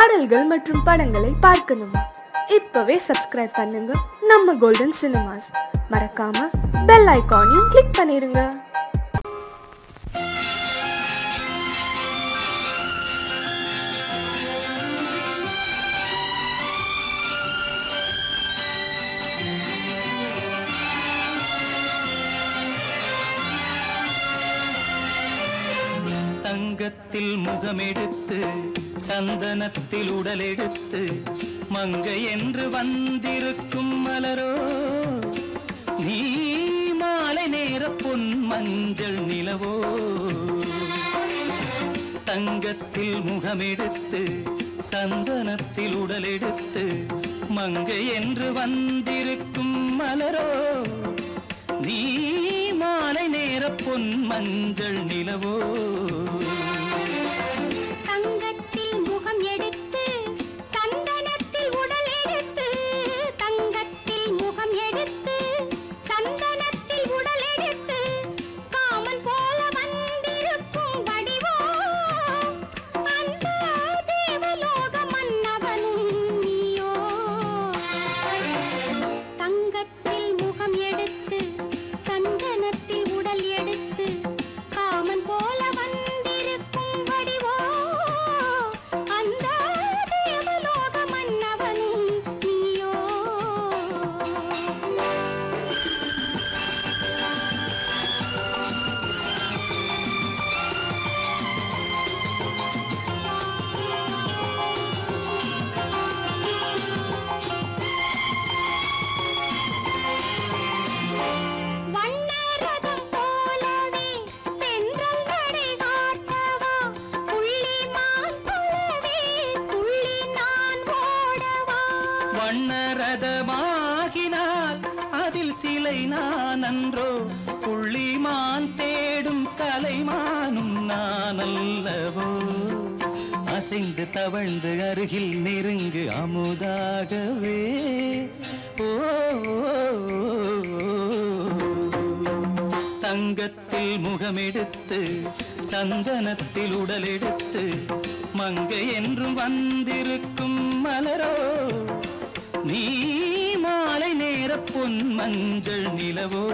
பாடல்கள் மற்றும் படங்களை பார்க்கணுமா இப்பவே சப்ஸ்கிரைப் பண்ணுங்க நம்ம கோல்டன் சினிமாஸ் மறக்காம பெல் ஐகானையும் கிளிக் பண்ணிருங்க தங்கத்தில் முகமெடுத்து சந்தனத்தில் உடலெடுத்து மங்கை என்று வந்திருக்கும் மலரோ நீ மாலை நேர பொன் மஞ்சள் நிலவோ தங்கத்தில் முகமெடுத்து சந்தனத்தில் உடலெடுத்து மங்கை என்று வந்திருக்கும் மலரோ நீ மாலை நேர பொன் மஞ்சள் நிலவோ தங்கத்தில் முகம் எடுத்து சந்தனத்தில் உடல் எடுத்து தங்கத்தில் முகம் எடுத்து சந்தனத்தில் உடல் எடுத்து காமன் போல வந்திருக்கும் வடிவோ அந்த தேவலோக மன்னவனும் நீயோ தங்கத்தில் முகம் எடுத்து சந்தனத்தில் உடல் எடுத்து காமன் போல வந்திருக்கும் வடிவோ அந்த தேவலோக மன்னவனும் நீயோ வண்ணரதம் போலவே தென்றல் நடை காட்டவா புள்ளிமான் போலவே துள்ளி நான் ஓடவா வண்ணரதமாகினால் அதில் சிலை நான் அன்றோ புள்ளிமான் தேடும் கலைமானும் நான் அல்லவோ அசைந்து தவழ்ந்து அருகில் நெருங்கு அமுதாகவே ஓ, ஓ, ஓ, ஓ. தங்கத்தில் முகமெடுத்து சந்தனத்தில் உடலெடுத்து மங்கை என்றும் வந்திருக்கும் மலரோ நீ மாலை நேர பொன் மஞ்சள் நிலவோ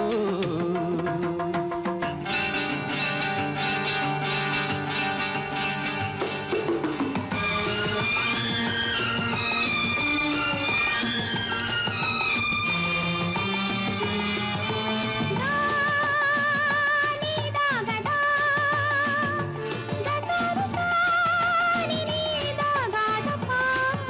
நீதாகதா தசரசா நீதாகதப்பா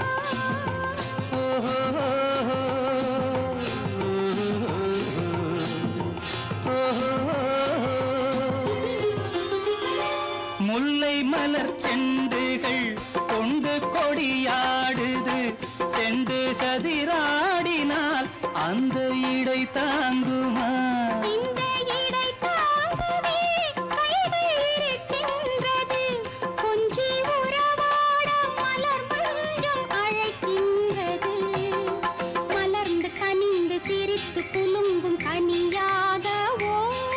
முல்லை மலர் செண்டுகள் கொண்டு கொடியாடுது செண்டு சதிராடினால் அந்த இடை தாங்குமா இந்த இடை தாங்கவே கைகள் இருக்கின்றது கொஞ்சி உறவாட மலர் மஞ்சம் அழைக்கின்றது மலர்ந்து கனிந்து சிரித்து குலுங்கும் கனியாகவோ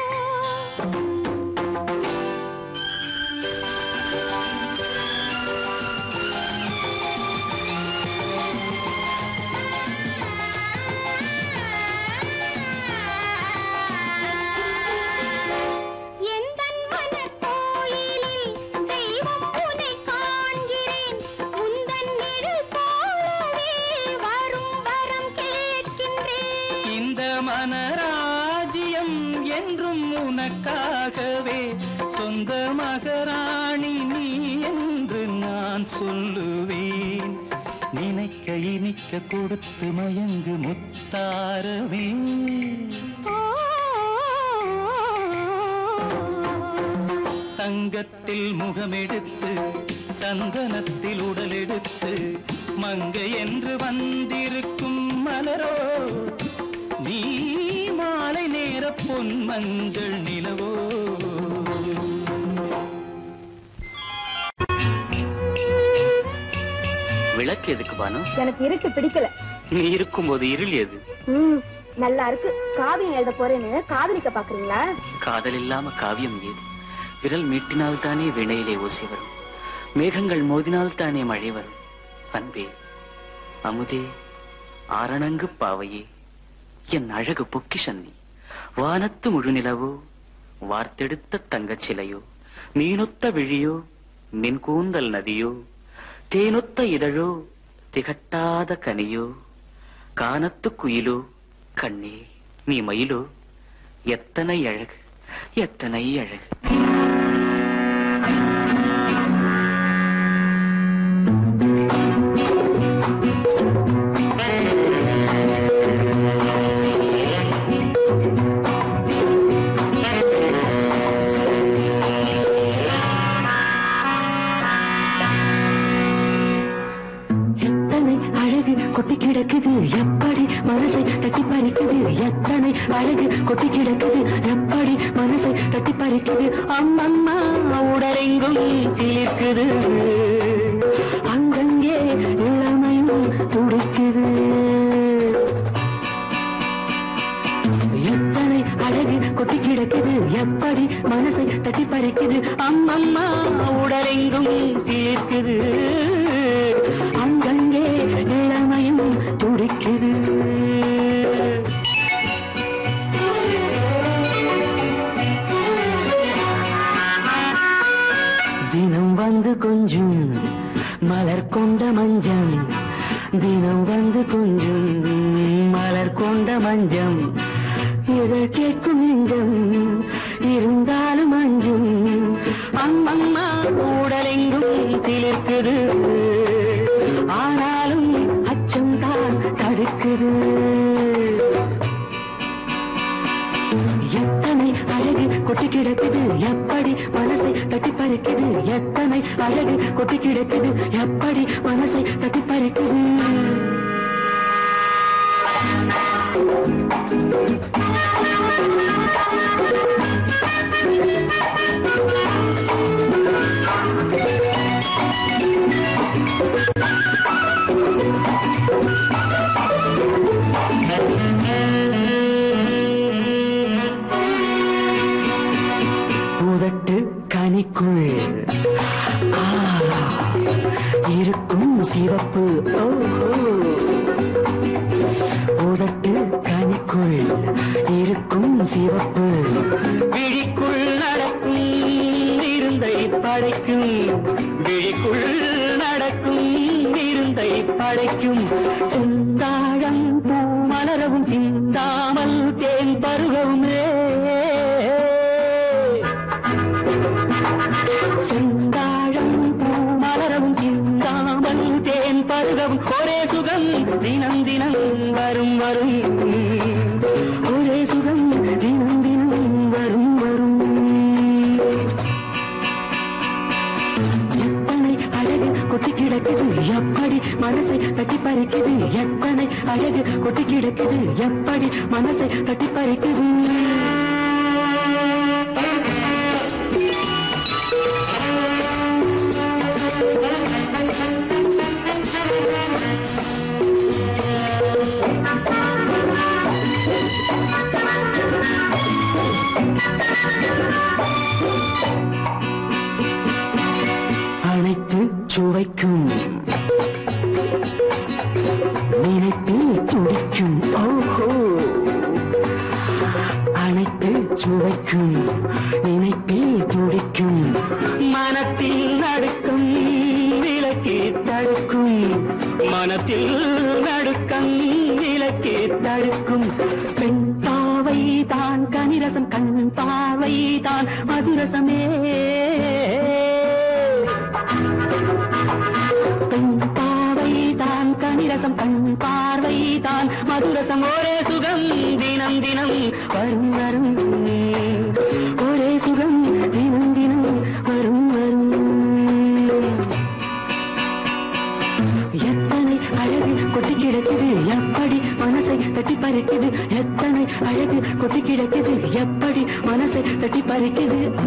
எந்தன் மனக்கோயிலில் தெய்வம் உன்னை காண்கிறேன் உந்தன் நிழல் போலவே வரும் வரம் கேட்கின்றேன் இந்த மனராஜ்யம் என்றும் உனக்காகவே சொந்த மகராணி நீ என்று நான் சொல்லுவேன் நினைக்க இனிக்க கொடுத்து மயங்கு முத்தாரவே ஓ தங்கத்தில் முகமெடுத்து சந்தனத்தில் உடலெடுத்து மங்கை என்று வந்திருக்கும் மலரோ நீ மாலை நேர பொன் மஞ்சள் நிலவோ விளக்கு எதுக்கு பானு எனக்கு இருட்டு பிடிக்கல நீ இருக்கும்போது இருள் எது ம் நல்லா இருக்கு காவியம் எழுத போறேன்னு காதலிக்க பாக்குறீங்களா காதல் இல்லாம காவியம் ஏது விரல் மீட்டினால் தானே வினையிலே ஓசை வரும் மேகங்கள் மோதினால் தானே மழை வரும் அன்பே அமுதே ஆரணங்கு பாவையே என் அழகு பொக்கிஷன் நீ வானத்து முழுநிலவோ வார்த்தெடுத்த தங்கச் சிலையோ மீனொத்த விழியோ மின் கூந்தல் நதியோ தேனொத்த இதழோ திகட்டாத கனியோ கானத்து குயிலோ கண்ணே நீ மயிலோ எத்தனை அழகு எத்தனை அழகு எத்தனை அழகு கொட்டி கிடக்குது எப்படி மனசை தட்டி பறிக்குது எத்தனை அழகு கொட்டி கிடக்குது எப்படி மனசை தட்டி பறிக்குது அம்மம்மா உடலெங்கும் சிலிர்க்குது அங்கங்கே இளமையும் துடிக்குது எத்தனை அழகு கொட்டி கிடக்குது எப்படி மனசை தட்டி பறிக்குது அம்மம்மா உடலெங்கும் சிலிர்க்குது அங்கங்கே இளமையும் துடிக்குது தினம் வந்து கொஞ்சம் மலர் கொண்ட மஞ்சம் தினம் வந்து கொஞ்சம் மலர் கொண்ட மஞ்சம் இதழ் கேட்கும் நெஞ்சம் இருந்தாலும் அஞ்சும் அம்மம்மா உடலெங்கும் சிலிர்க்குது ஆனாலும் அச்சம் தான் தடுக்குது எத்தனை அழகு கொட்டி கிடக்குது எப்படி மனசை தட்டி பறிக்குது எத்தனை அழகு கொட்டி கிடக்குது எப்படி மனசை தட்டி பறிக்குது உதட்டு கனிக்குள் ஆ, இருக்கும் சிவப்பு ஓஹோ உதட்டு கனிக்குள் இருக்கும் சிவப்பு விழிக்குள் நடக்கும் இருந்தை படைக்கும் விழிக்குள் நடக்கும் இருந்தை படைக்கும் சிந்தாழம் பூ மலரவும் சிந்தாமல் தேன் பருகவுமே செந்தாழம் பூ மலரவும் சிந்தாமல் தேன் பருகவும் ஒரே சுகம் தினம் தினம் வரும் வரும் ஒரே சுகம் தினம் தினம் வரும் வரும் எத்தனை அழகு கொட்டி கிடக்குது எப்படி மனசை தட்டி பறிக்குது எத்தனை அழகு கொட்டி கிடக்குது எப்படி மனசை தட்டி பறிக்குது அனைத்து சுவைக்கும் நினைப்பில் துடிக்கும் ஓஹோ அனைத்து சுவைக்கும் நினைப்பில் துடிக்கும் மனத்தில் நடுக்கும் விலக்கி தடுக்கும் மனத்தில் நடுக்கம் விலக்கி தடுக்கும் பெண் பாவை தான் கனிரசம் கண் பாவை தான் மதுரசமே பெண் பாவை தான் கனிரசம் கண் பார்வை தான் மதுரசம் ஒரே சுகம் தினம் தினம் வரும் வரும் ஒரே சுகம் தினம் தினம் வரும் வரும் எத்தனை அழகு கொட்டி கிடக்குது எப்படி மனசை தட்டி பறிக்குது எத்தனை அழகு கொட்டி கிடக்குது எப்படி மனசை தட்டி பறிக்குது ஆ.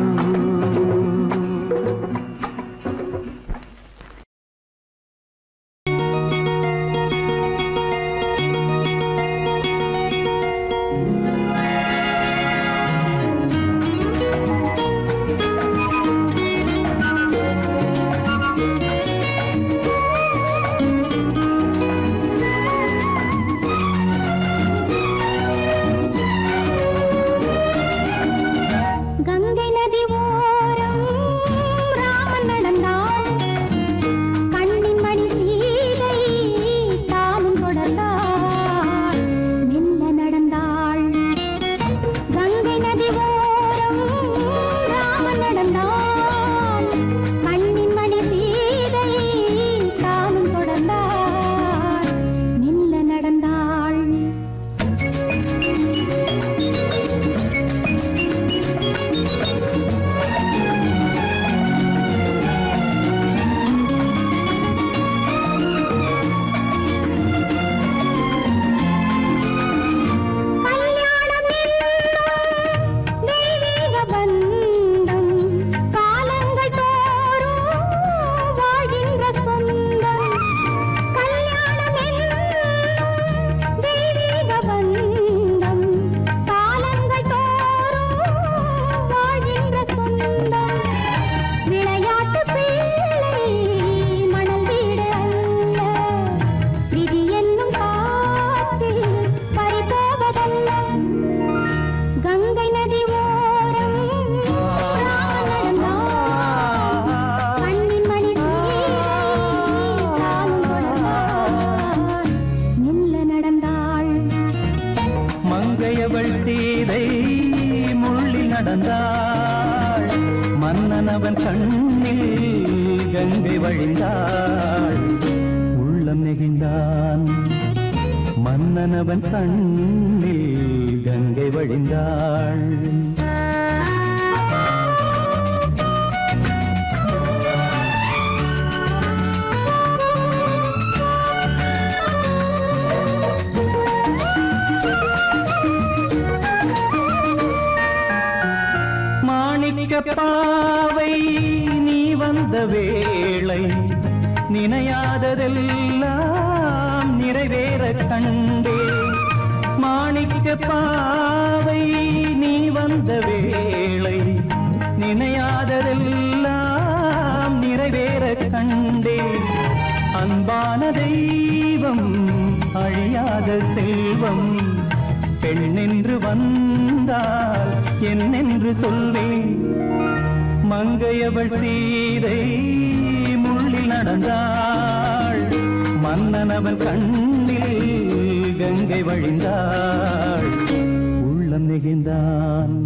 கங்கை வழிந்தாள் உள்ளம் நெகிழ்ந்தான் மன்னனவன் கண்ணில் கங்கை வழிந்தாள் மாணிக்க பாவை நீ வந்த வேளை நினையாததெல்லாம் நிறைவேற கண்டே மாணிக்க பாவை நீ வந்த வேளை நினையாததெல்லாம் நிறைவேற கண்டே அன்பான தெய்வம் அழியாத செல்வம் பெண்ணென்று வந்தால் என்னென்று சொல்வேன் மங்கையவள் சீதை முள்ளில் நடந்தாள் மன்னனவன் கண்ணில் கங்கை வழிந்தாள் உள்ளம் நெகிழ்ந்தான்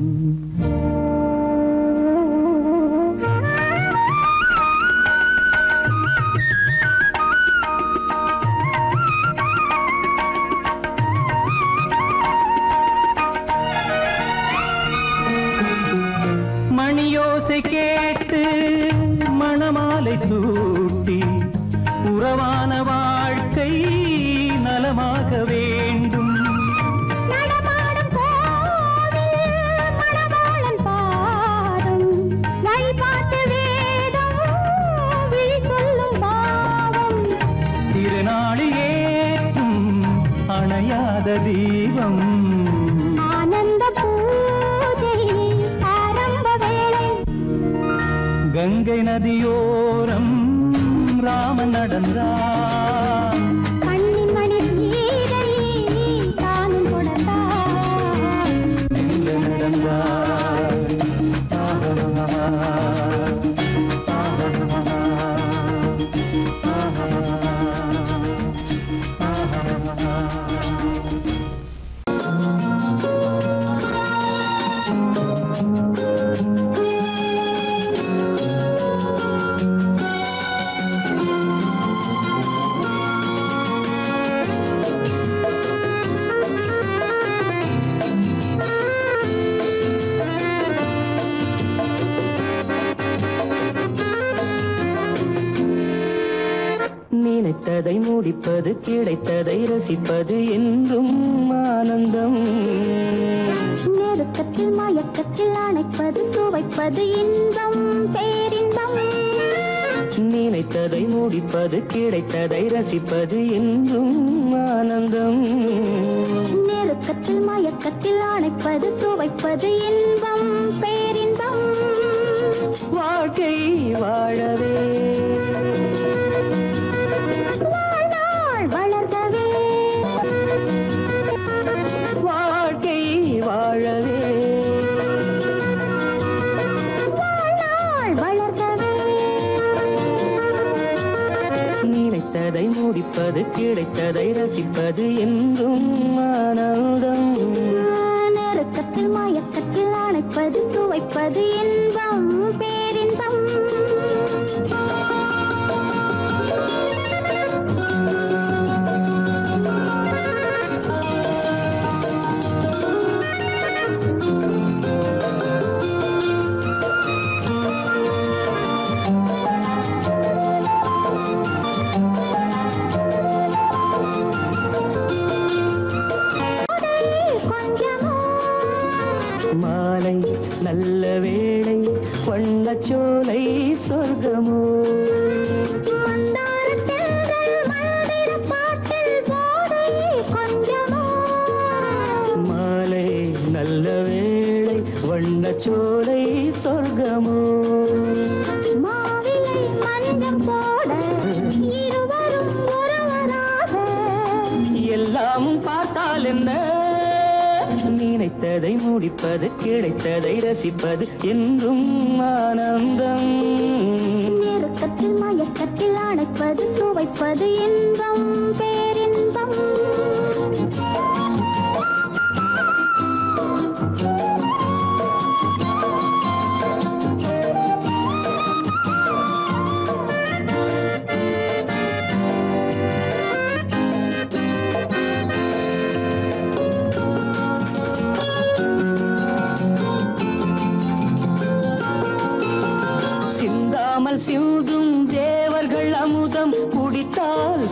மணியோசை கேட்டு மணமாலை சூட்டி உறவான வாழ்க்கை நலமாக வேண்டும் நடமாடும் கோவில் மணவாளன் பாதம் வழிபாட்டு வேதம் விழி சொல்லும் பாவம் திருநாளில் ஏற்றும் அணையாத தீபம் ஆனந்த பூஜை ஆரம்ப வேளை கங்கை நதியோரம் ராமன் நடந்தான் கண்ணின் மணி சீதை தானும் தொடர்ந்தார் எங்க நடந்தார் ஆஹா. நினைத்ததை முடிப்பது கிடைத்ததை ரசிப்பது என்றும் ஆனந்தம் நெருக்கத்தில் மயக்கத்தில் அணைப்பது சுவைப்பது இன்பம் பேரின்பம் நினைத்ததை முடிப்பது கிடைத்ததை ரசிப்பது என்றும் ஆனந்தம் நெருக்கத்தில் மயக்கத்தில் அணைப்பது சுவைப்பது இன்பம் பேரின்பம் வாழ்க்கை வாழவே வாழ்நாள் வளர்கவே வாழ்க்கை வாழவே வாழ்நாள் வளர்கவே நினைத்ததை முடிப்பது கிடைத்ததை ரசிப்பது என்றும் ஆனந்தம் நெருக்கத்தில் மயக்கத்தில் அணைப்பது சுவைப்பது இன்பம் பேரின்பம் கொஞ்சமோ மாலை நல்ல வேளை வண்ணச்சோலை சொர்க்கமோ மந்தாரத்தென்றல் மல்லிர பாட்டில் போதை கொஞ்சமோ மாலை நல்ல வேளை வண்ணச்சோலை சொர்க்கமோ மாவிலை மஞ்சம் போட இருவரும் ஒருவராக எல்லாமும் பார்த்தால் என்ன நினைத்ததை முடிப்பது கிடைத்ததை ரசிப்பது என்றும் ஆனந்தம் நெருக்கத்தில் மயக்கத்தில் அணைப்பது சுவைப்பது இன்பம் பேரின்பம்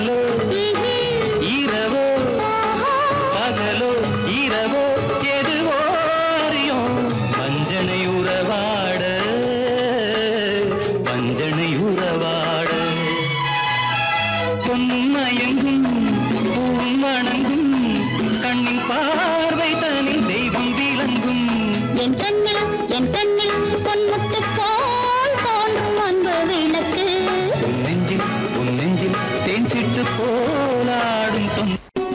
பகலோ இரவோ பகலோ இரவோ எதுவோ அறியும் வஞ்சனை உறவாட வஞ்சனை உறவாட பொன்மயங்கும் பூவும் வணங்கும் கண்ணின் பார்வை தனில் தெய்வம் விளங்கும் என் கண்ணில் என் கண்ணில் பொன்முத்து போல் தோன்றும் அன்பு விளக்கு உன் நெஞ்சில் உன் நெஞ்சில் தேன் சிட்டு போலாடும் சொந்த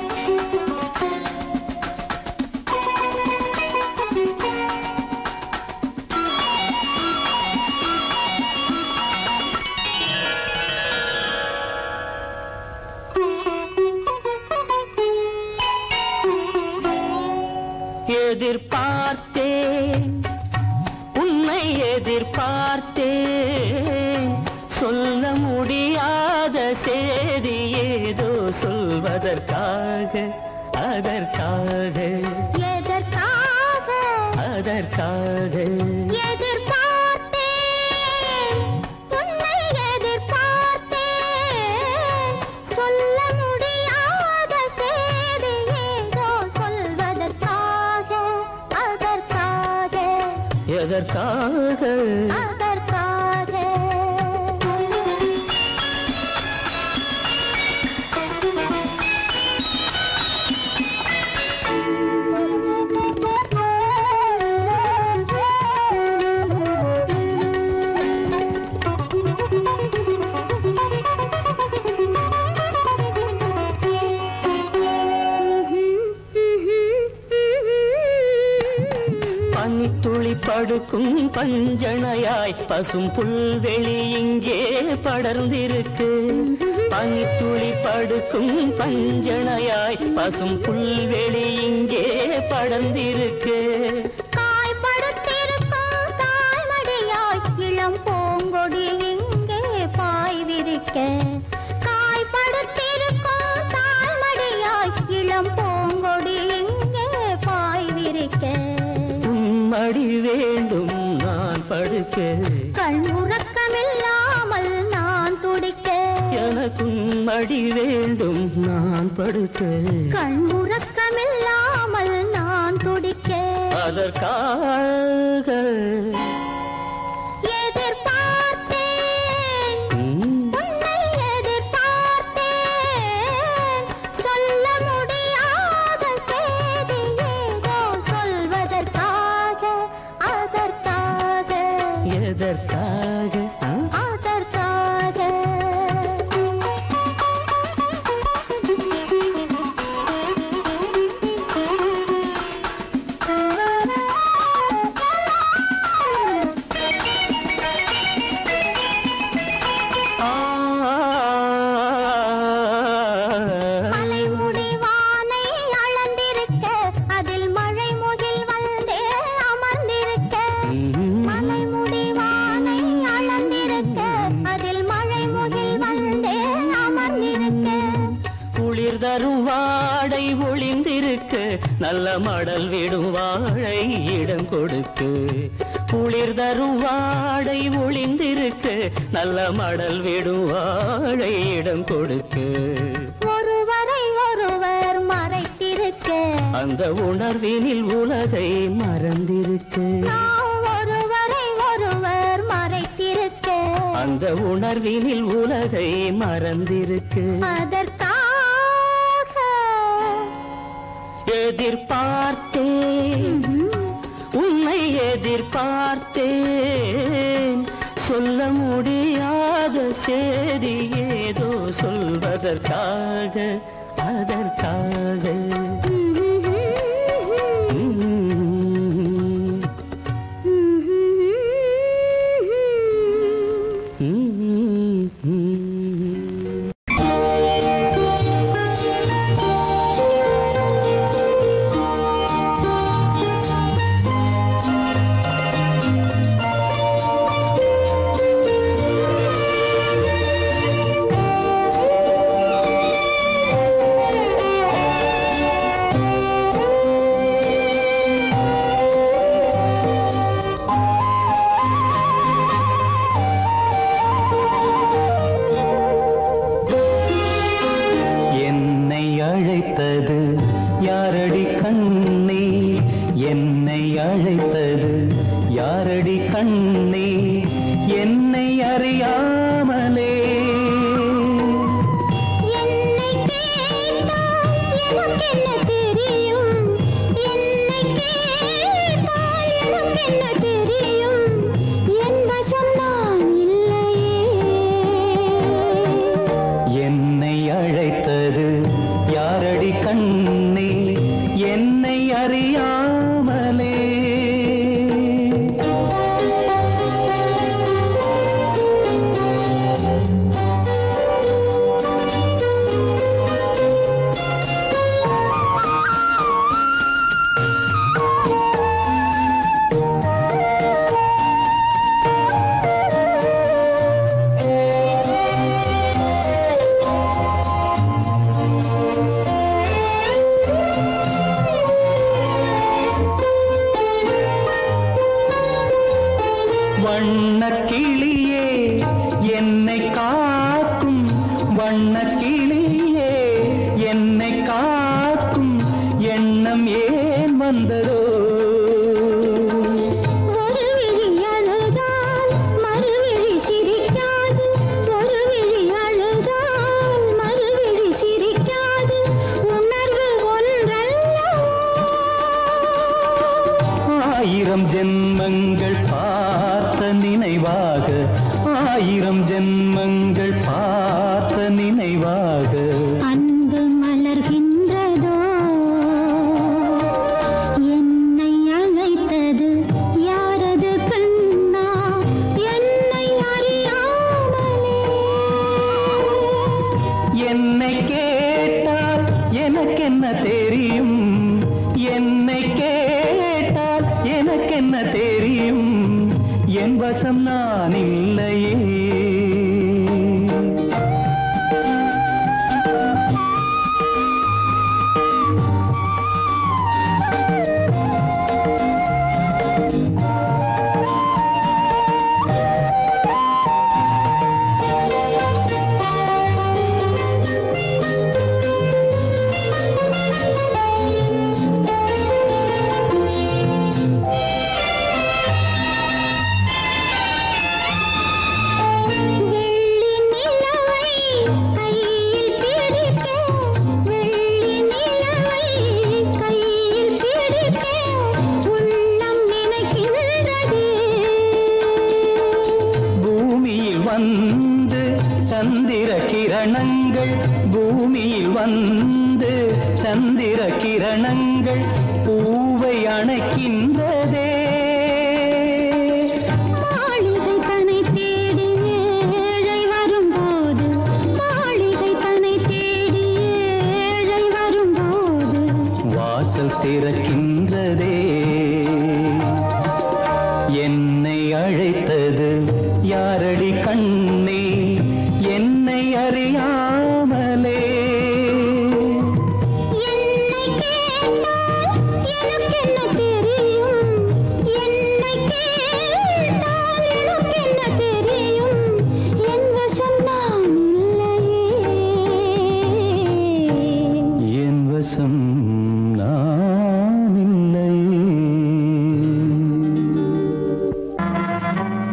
எதிர்பார்த்தேன் உன்னை எதிர்பார்த்தேன் சொல்ல முடியாத செய்தி ஏதோ சொல்வதற்காக அதற்காக எதற்காக அதற்காக எதிர்பார்த்தேன் உன்னை எதிர்பார்த்தேன் சொல்ல முடியாத செய்தி ஏதோ சொல்வதற்காக அதற்காக எதற்காக அதற்காக பனித்துளி படுக்கும் பஞ்சணையாய் பசும் புல்வெளி இங்கே படர்ந்திருக்கு பனித்துளி படுக்கும் பஞ்சணையாய் பசும் புல்வெளி இங்கே படர்ந்திருக்கு காய்படுத்திருக்கும் தாய்மடியாய் இளம் பூங்கொடி இங்கே பாய் விரிக்க காய்படுத்திருக்கும் தாய்மடியாய் இளம் பூங்கொடி இங்கே பாய் விரிக்க உம்மடி வேண்டும் நான் படுக்க கண் உறக்கமில்லாமல் நான் துடிக்க எனக்கும் மடி வேண்டும் நான் படுக்க கண் உறக்கமில்லாமல் நான் துடிக்க அதற்காக எதிர்பார்த்தேன் ம், உன்னை எதிர்பார்த்தேன் சொல்ல முடியாத செய்தி ஏதோ சொல்வதற்காக அதற்காக எதற்காக ஆ? அதற்காக மலைமுடி வானை அளந்திருக்க அதில் மழை முகில் வந்தே அமர்ந்திருக்க மலைமுடி வானை அளந்திருக்க அதில் மழை முகில் வந்தே அமர்ந்திருக்க குளிர் தரும் வாடை ஒளிந்திருக்கு நல்ல மடல் விடும் வாழை இடம் கொடுத்து குளிர் தரும் வாடை ஒளிந்திருக்கு நல்ல மடல் விடும் வாழை இடம் கொடுத்து ஒருவரை ஒருவர் மறைத்திருக்க அந்த உணர்வினில் உலகை மறந்திருக்கு நாம் ஒருவரை ஒருவர் மறைத்திருக்க அந்த உணர்வினில் உலகை மறந்திருக்கு அதற்காக எதிர்பார்த்தேன் உன்னை எதிர்பார்த்தேன் சொல்ல முடியாத செய்தி ஏதோ சொல்வதற்காக அதற்காக ம். ம், ம். ஆ யாரடி கண்ணே என்னை அழைத்தது யாரடி கண்ணே என்னை அறியாமலே என்னை கேட்டால் எனக்கென்ன தெரியும் என்னை கேட்டால் எனக்கென்ன தெரியும் என் வசம் நான் இல்லையே என்னை அழைத்தது யாரடி கண்ணே என்னை அறியாமலே வண்ணக் கிளியே என்னை காக்கும் வண்ணக் கிளியே என்னை காக்கும் எண்ணம் ஏன் வந்ததோ ஒரு விழி அழுதால் மறுவிழி சிரிக்காது ஒரு விழி அழுதால் மறுவிழி சிரிக்காது உணர்வு ஒன்றல்லவோ ஆயிரம் ஜென்மங்கள் பார்த்த நினைவாக ஆயிரம் ஜென்மங்கள் பார்த்த நினைவாக அன்பு மலர்கின்றதோ என்னை அழைத்தது யாரது கண்ணா என்னை அறியாமலே என்னை கேட்டால் எனக்கென்ன தெரியும் என்னை கேட்டால் எனக்கென்ன தெரியும் என் வசம் நான் இல்லையே வெள்ளி நிலவை கையில் பிடிக்க வெள்ளி நிலவை கையில் பிடிக்க உள்ளம் நினைக்கின்றதே பூமியில் வந்து சந்திர கிரணங்கள் பூமியில் வந்து சந்திர கிரணங்கள் பூவை அணைக்கின்றதே மாளிகை தன்னை தேடி ஏழை வரும்போது மாளிகை தன்னை தேடி ஏழை வரும்போது வாசல் திறக்கின்றதே என்னை அழைத்தது யாரடி கண்ணே என்னை அறியாமலே என்னை கேட்டால் எனக்கென்ன தெரியும் என்னை கேட்டால் எனக்கென்ன தெரியும் என் வசம் நான் இல்லையே என் வசம் நான் இல்லை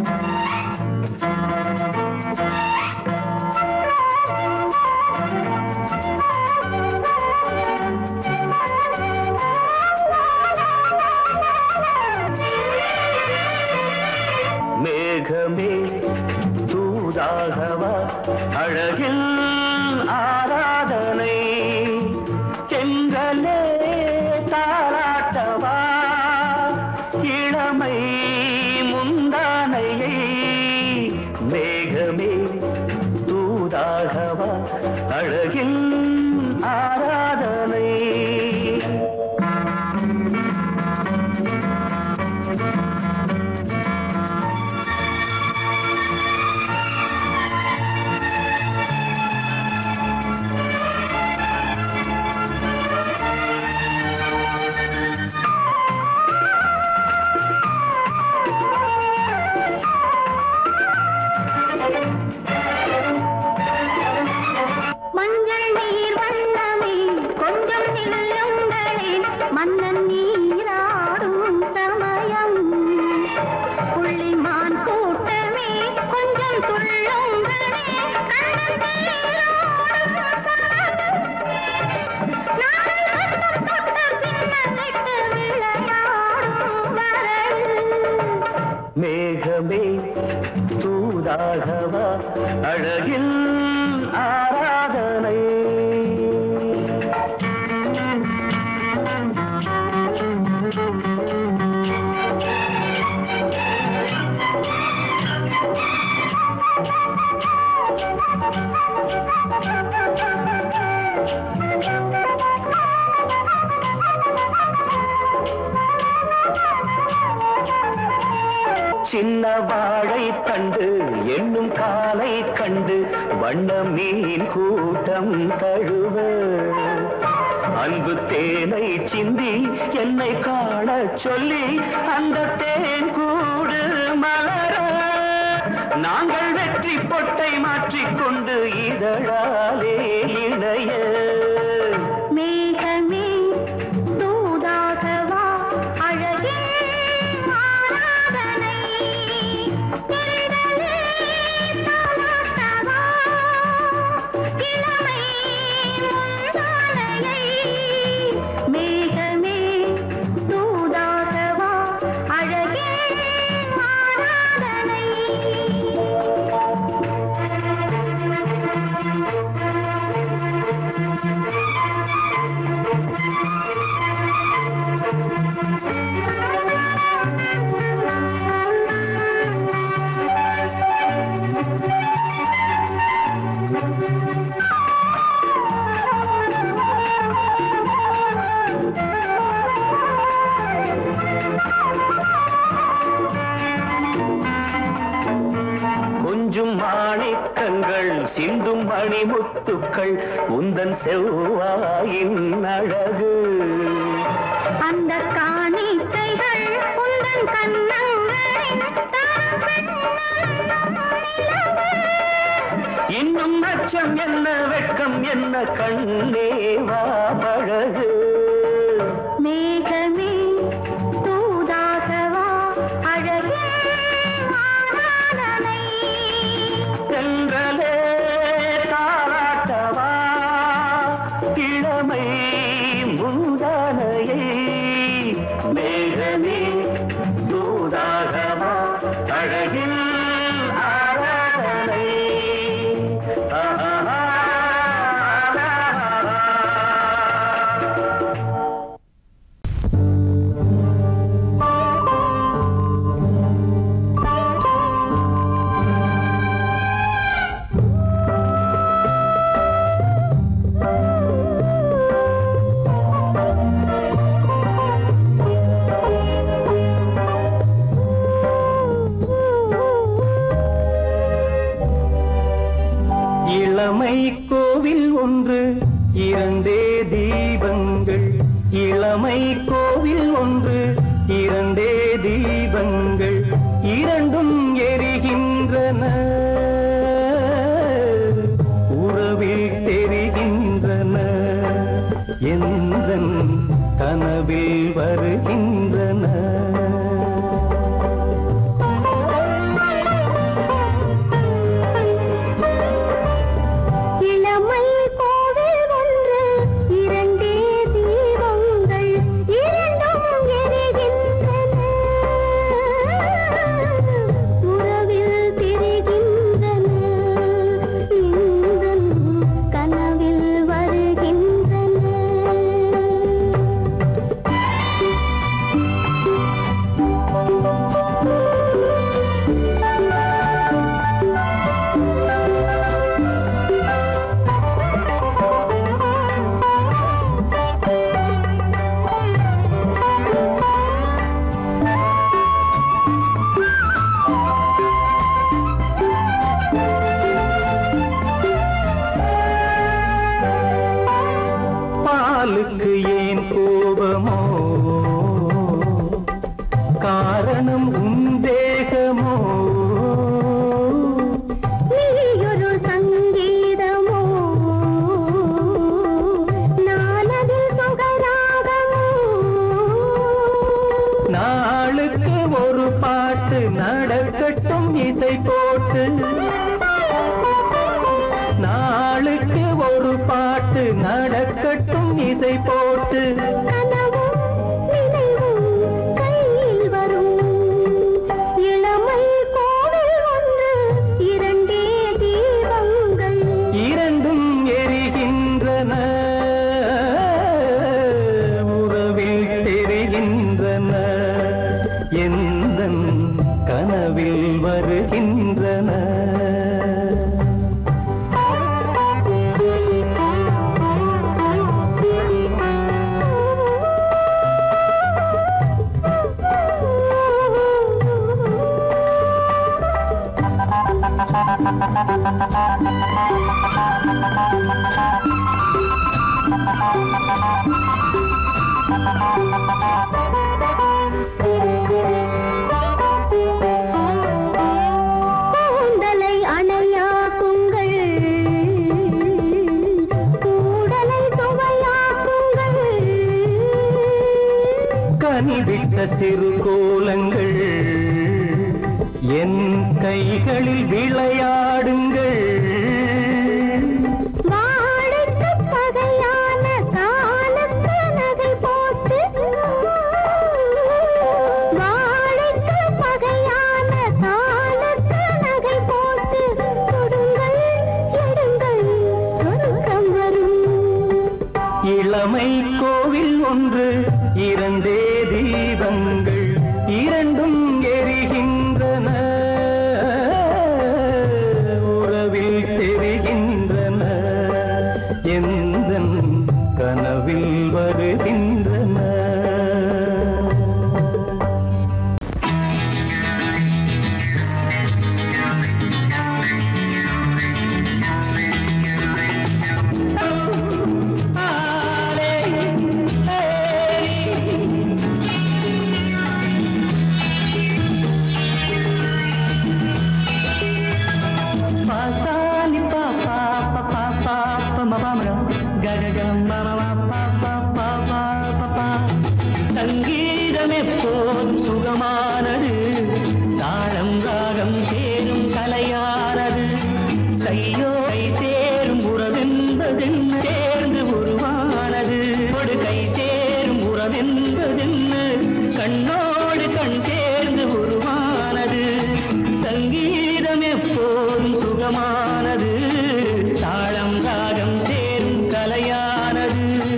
அழகில் ஆராதனை சின்ன வாழை கண்டு எண்ணும் காலை கண்டு வண்ண மீன் கூட்டம் தழுவ அன்பு தேனை சிந்தி என்னை காண சொல்லி அந்த தேன் கூடு மலர நாங்கள் வெற்றி பொட்டை மாற்றிக்கொண்டு இதழாலே இணைய மேகமே தூதாகவா அழகே ஆராதனை திரளே தாலாட்டவா இளமை முந்தானையை மேகமே தூதாகவா அழகே ஆராதனை கொஞ்சும் மாணிக்கங்கள் சிந்தும் மணிமுத்துக்கள் உந்தன் செவ்வாயின் அழகு அந்த காணிக்கைகள் உந்தன் கண்ணங்களின் இன்னும் அச்சம் என்ன வெட்கம் என்ன கண்ணேவா பழகு மேகமே தூதாகவா அழகே ஆராதனை சென்றலே தாராட்டவா இளமை முந்தானையை மேகமே தூதாகவா அழகில் ஆராதனை ஆஹா இளமை கோவில் ஒன்று இரண்டே தீபங்கள் இளமை கோவில் ஒன்று இரண்டே தீபங்கள் இரண்டும் எரிகின்றன உறவில் தெரிகின்றன எந்தன் கனவில் வருகின்றன இளமை கோவில் ஒன்று இரண்டே தீபங்கள் இரண்டும் எரிகின்றன உறவில் திரிகின்றன இந்தன் கனவில் வருகின்றன பாலுக்கு ஏன் கோபமோ காரணம் உன் தேகமோ நீயொரு சங்கீதமோ நானதில் சுகராகமோ நாளுக்கு ஒரு பாட்டு நடக்கட்டும் இசை போட்டு நாளுக்கு ஒரு பாட்டு நடக்கட்டும் இசை போட்டு கனவும் நீ எந்தன் கனவில் வருகின்றன கூந்தலை அணையாக்குங்கள் கூடலை துவையாக்குங்கள் கனிவிட்ட சிறு கோலங்கள் என் கைகளில் விளையாடுங்கள் வாழைக்கு பகையான காலத்து நகை போட்டு வாழைக்கு பகையான காலத்து நகை போட்டு கொடுங்கள் எடுங்கள் சொருக்கம் வரும் இளமை கோவில் ஒன்று இரண்டே தீபங்கள் இரண்டும் எரிகின்றன உறவில் தெரிகின்றன எந்தன் கனவில் வருகின்றன பாசாலி பா பா பா பா பா பா ம பா ம ர. க க க ம ம ம பா பா பா பா பா பா. சங்கீதம் எப்போதும் சுகமானது தாளம் ராகம் சேரும் கலையானது கையோ கை சேரும் உறவென்பதென்ன சேர்ந்து உருவானது ஒரு கை சேரும் உறவென்பதென்ன கண்ணோடு கண் சேர்ந்து உருவானது சங்கீதம் எப்போதும் சுகமானது தாளம் ராகம் சேரும் கலையானது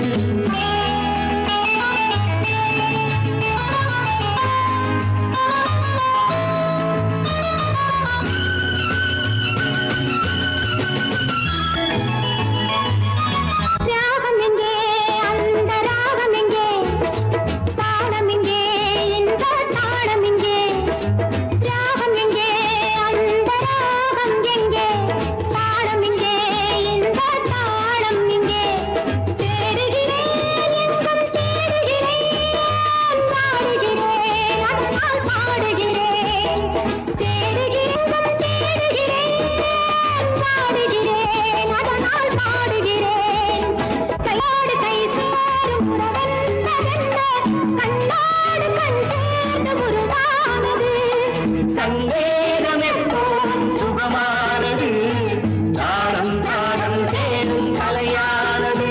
ராகம் எங்கே அந்த ராகம் எங்கே தாளம் எங்கே இந்த தாளம் எங்கே ராகம் எங்கே அந்த ராகம் எங்கே தாளம் எங்கே இந்த தாளம் எங்கே தேடுகிறேன் எங்கும் தேடுகிறேன் பாடுகிறேன் அதனால் பாடுகிறேன் தேடுகிறேன் எங்கும் தேடுகிறேன் பாடுகிறேன் அதனால் பாடுகிறேன் கையோடு கை சேரும் உறவென்பதென்ன கண்ணோடு கண் சேர்ந்து உருவானது சங்கேதம் எப்போதும் சுகமானது தாளம் தாளம் சேரும் கலையானது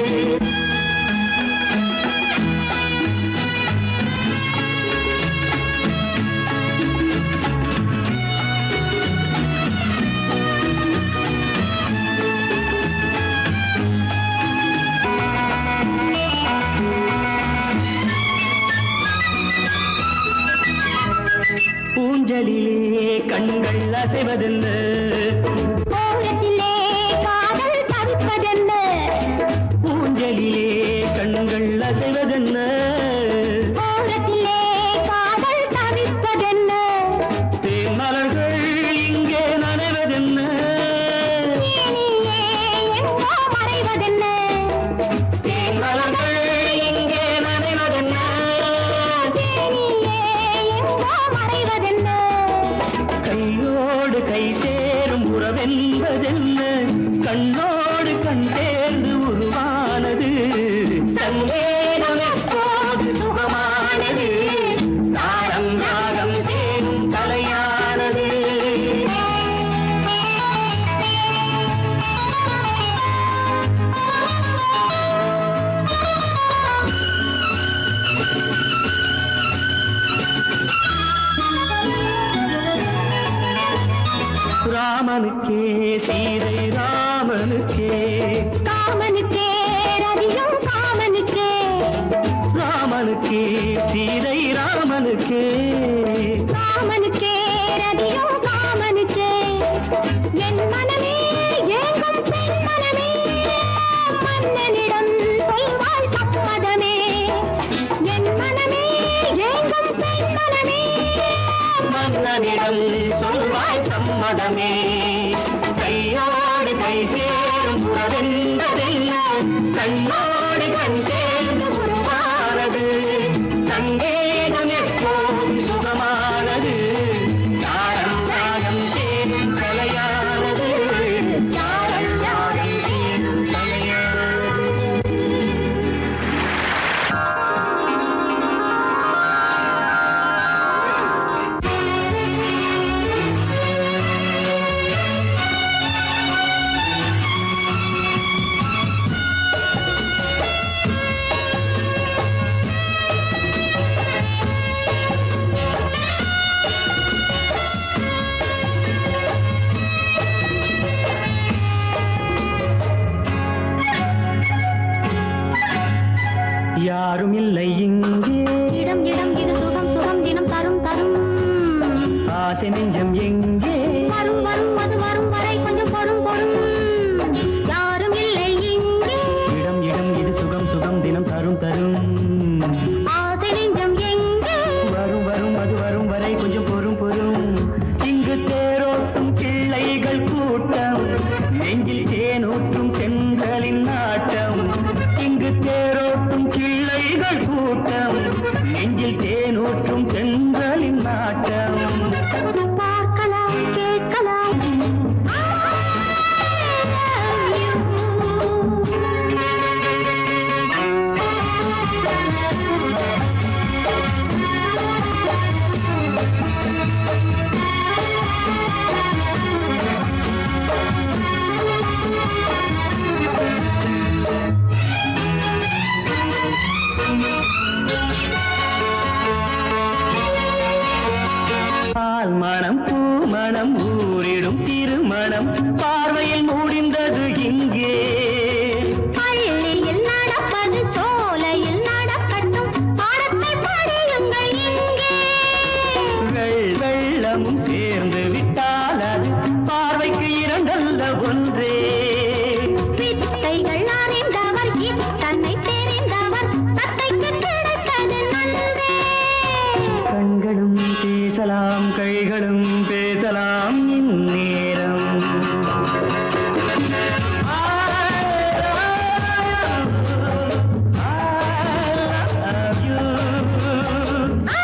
பூஞ்சலிலே கண்கள் அசைவதென்ன ஓரத்திலே காதல் தவிப்பதென்ன பூஞ்சலிலே கண்கள் அசைவதென்ன ஓரத்திலே காதல் தவிப்பதென்ன தேன் மலர்கள் இங்கே நனைவதென்ன தேனியே எங்கோ மறைவதென்ன தேன் மலர்கள் இங்கே நனைவதென்ன தேனியே எங்கோ மறைவதென்ன கையோடு கை சேரும் உறவென்பதென்ன கண்ணோடு கண் சேர்ந்து உருவானது சங்கேதம் எப்போது சுகமானது தாளம் ராகம் சேரும் கலையானது ராமனுக்கே சீதை ராமனுக்கே காமனுக்கே ரதியும் காமனுக்கே ராம ராமனுக்கே சீதை ராமனுக்கே ராமனுக்கே ரதியோ காமனுக்கே என் மனமே ஏங்கும் பெண் மனமே மன்னனிடம் சொல்வாய் சம்மதமே என் மனமே ஏங்கும் பெண் மனமே மன்னனிடம் சொல்வாய் சம்மதமே கையோடு கை சேரும் உறவென்பதென்ன கண்ணோடு கண் சேர்ந்து உருவானது சங்கேதம் எப்போதும் சுகமானது சாரம் சாரம் சேரும் சலையானது சாரம் சாரம் சேரும் சலையானது யாரும் இல்லை இங்கே இடம் இடம் இது சுகம் சுகம் தினம் தரும் தரும் ஆசை நெஞ்சம் எங்கே வரும் வரும் அது வரும் வரை கொஞ்சம் பொறும் பொறும் யாரும் இல்லை இங்கே இடம் இடம் இது சுகம் சுகம் தினம் தரும் தரும் ஆசை நெஞ்சம் எங்கே வரும் வரும் அது வரும் வரை கொஞ்சம் பொறும் பொறும் இங்கு தேரோட்டும் பிள்ளைகள் கூட்டம் நெஞ்சில் தேனூற்றும் பெண்களின் நாட்டம் இங்கு தேரோட்டும் பிள்ளைகள் கூட்டம் நெஞ்சில் தேனூற்றும் பெண்களின் நாட்டம் பார்க்கலாம் கேட்கலாம் பால் மணம் பூ மணம் ஊரிடும் திருமணம் பார்வையில் முடிந்தது இங்கே பள்ளியில் நடப்பது சோலையில் நடக்கட்டும் பாடத்தை படியுங்கள் இங்கே வெள் வெள்ளமும் சேர்ந்து விட்டால் அது பார்வைக்கு இரண்டல்ல ஒன்றே வித்தைகள் அறிந்தவர் இத்தனை தெரிந்தவர் தத்தைக்கு கிடைத்தது நன்றே கண்களும் பேசலாம் கைகளும் பேசலாம் இந்நேரம் I love you.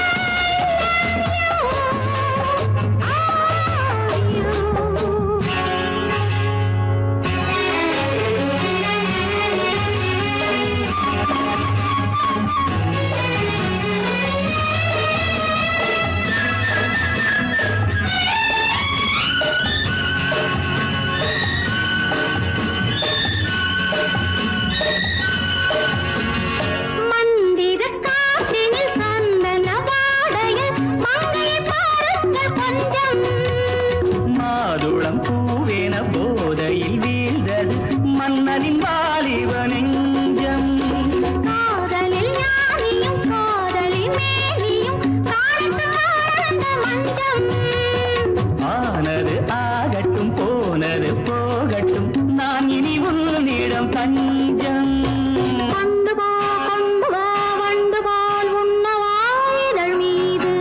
மந்திர காற்றினில் சந்தன வாடையில் மங்கையை பாருங்கள் கொஞ்சம் மாதுளம் பூவேன போதையில் வீழ்ந்தது மன்னனின் வாலிப நெஞ்சம் காதலில் ஞானியும் காதலி மேனியும் காணித்து காணந்த மஞ்சம் ஆனது ஆகட்டும் போனது போகட்டும் நான் இனி உன்னிடம் தஞ்சம் கொண்டு போ கொண்டு வா வண்டு போல் உண்ணவா இதழ் மீது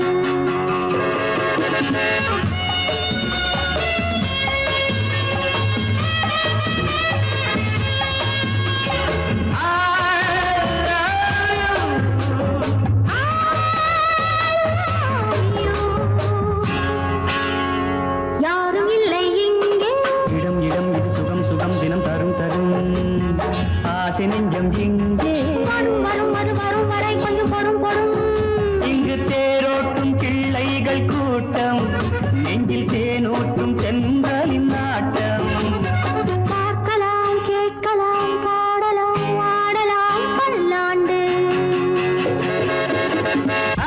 யாரும் இல்லை இங்கே இடம் இடம் இது சுகம் சுகம் தினம் தரும் தரும் ஆசை நெஞ்சம் இங்கே வரும் வரும் அது வரும் வரை கொஞ்சம் பொறும் பொறும் இங்கு தேரோட்டும் பிள்ளைகள் கூட்டம் நெஞ்சில் தேனூற்றும் தென்றலின் நாட்டம் பார்க்கலாம் கேட்கலாம் பாடலாம் ஆடலாம் பல்லாண்டு